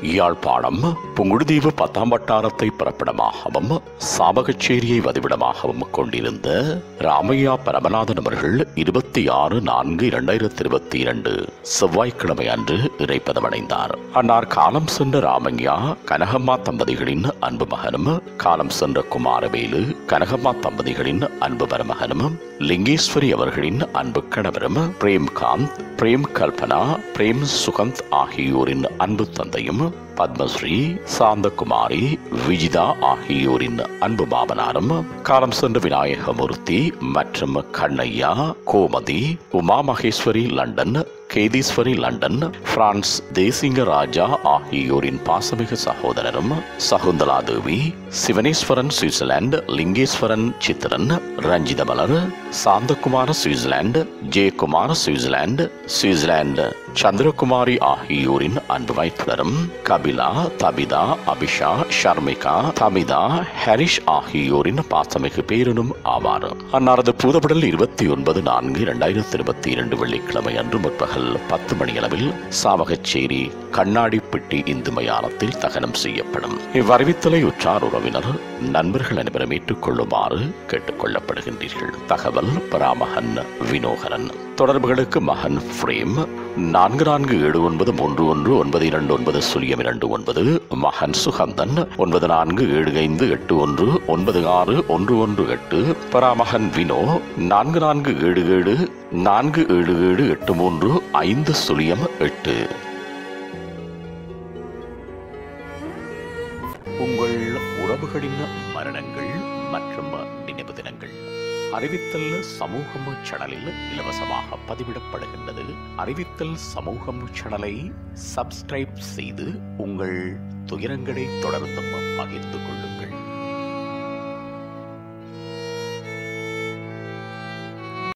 யாழ்ப்பாணம் புங்குடுதீவு பத்தாம் வட்டாரத்தை பிறப்பிடமாகவும் சாவகச்சேரியை வதிவிடமாகவும் கொண்டிருந்த ராமையா பரமநாதன் அவர்கள் இருபத்தி ஆறு நான்கு இரண்டாயிரத்தி இருபத்தி இரண்டு செவ்வாய்க்கிழமை அன்று இறைப்பதமடைந்தார் அன்னார் காலம் சென்ற ராமையா கனகம்மா தம்பதிகளின் அன்பு மகனும் காலம் சென்ற குமாரவேலு கனகம்மா தம்பதிகளின் அன்பு மருமகனும் லிங்கேஸ்வரி அவர்களின் அன்பு கணவரும் பிரேம்காந்த் பிரேம் கல்பனா பிரேம் சுகந்த் ஆகியோரின் அன்பு தந்தையும் பத்மஸ்ரீ சாந்தகுமாரி விஜிதா ஆகியோரின் அன்பு மாமனாரும் காலம் சென்ற விநாயகமூர்த்தி மற்றும் Kannaiya Gomathi Uma Maheswari London Kethiswari London France Desinga Raja ஆகியோரின் பாசமிகு சகோதரரும் Shakuntala Devi Sivaneswaran Switzerland Lingeswaran Chithiran Ranjithamalar Santhakumara Switzerland Jeyakumar Switzerland Switzerland Chandrakumari ஆகியோரின் அன்பு மைத்துனரும் கபிலா தபிதா அபிஷா ஷர்மிகா தமிதா ஹரிஷ் ஆகியோரின் பாசமிகு பேரனும் ஆவார் அன்னாரது பூதப்படல் இருபத்தி ஒன்பது நான்கு இரண்டாயிரத்தி இருபத்தி இரண்டு வெள்ளிக்கிழமை அன்று முற்பகல் பத்து மணியளவில் சாவகச்சேரி கண்ணாடிப்பட்டி இந்து மயானத்தில் தகனம் செய்யப்படும் இவ்வறிவித்தலை உற்றார் உறவினர் நண்பர்கள் அனைவரும் ஏற்றுக்கொள்ளுமாறு கேட்டுக் கொள்ளப்படுகின்றீர்கள் தகவல் பராமகன் வினோகரன் தொடர்புகளுக்கு மகன் ஃப்ரேம் நான்கு நான்கு ஏழு ஒன்பது மூன்று ஒன்று ஒன்பது இரண்டு ஒன்பது சுழியம் இரண்டு ஒன்பது மகன் சுகந்தன் ஒன்பது நான்கு ஏழு ஐந்து எட்டு ஒன்று ஒன்பது ஆறு ஒன்று ஒன்று எட்டு பராமகன் வினோ நான்கு நான்கு ஏழு ஏழு நான்கு ஏழு ஏழு எட்டு மூன்று ஐந்து சுழியம் எட்டு உங்கள் உறவுகளின் மரணங்கள் மற்றும் நினைவு தினங்கள் அறிவித்தல் சமூகம் சேனலில் இலவசமாக பதிவிடப்படுகின்றது அறிவித்தல் சமூகம் சேனலை சப்ஸ்கிரைப் செய்து உங்கள் துயரங்களை தொடர்ந்தும் பகிர்ந்து கொள்ளுங்கள்